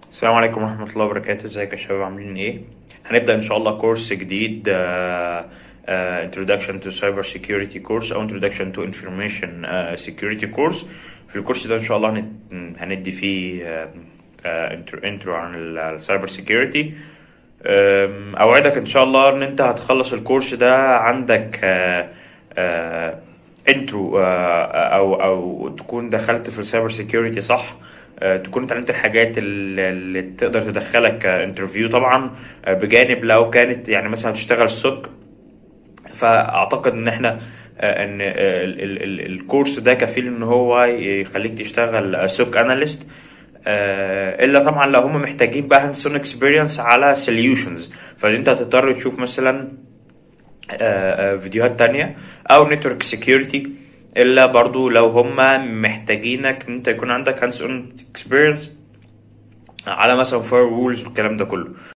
السلام عليكم ورحمة الله وبركاته ازيك يا شباب عاملين ايه هنبدأ ان شاء الله كورس جديد آه، آه، Introduction to Cyber Security Course او Introduction to Information آه، Security Course في الكورس ده ان شاء الله هنت- هندي فيه آه، آه، انترو انترو عن السايبر سيكيورتي اوعدك ان شاء الله ان انت هتخلص الكورس ده عندك آه، آه، انترو آه، او او تكون دخلت في السايبر سيكيورتي صح آه، تكون اتعلمت الحاجات اللي اللي تقدر تدخلك انترفيو طبعا آه، بجانب لو كانت يعني مثلا هتشتغل سوك فاعتقد ان احنا آه، ان آه، ال- ال- ال- الكورس ده كفيل ان هو يخليك تشتغل سوك اناليست الا طبعا لو هم محتاجين بقى هاندز اون اكسبيرينس على سوليوشنز فانت هتضطر تشوف مثلا آه، آه، فيديوهات تانية او نتورك سيكيورتي الا برضو لو هم محتاجينك ان انت يكون عندك هاندز اون اكسبيرينس على مثلا فاير وولز والكلام ده كله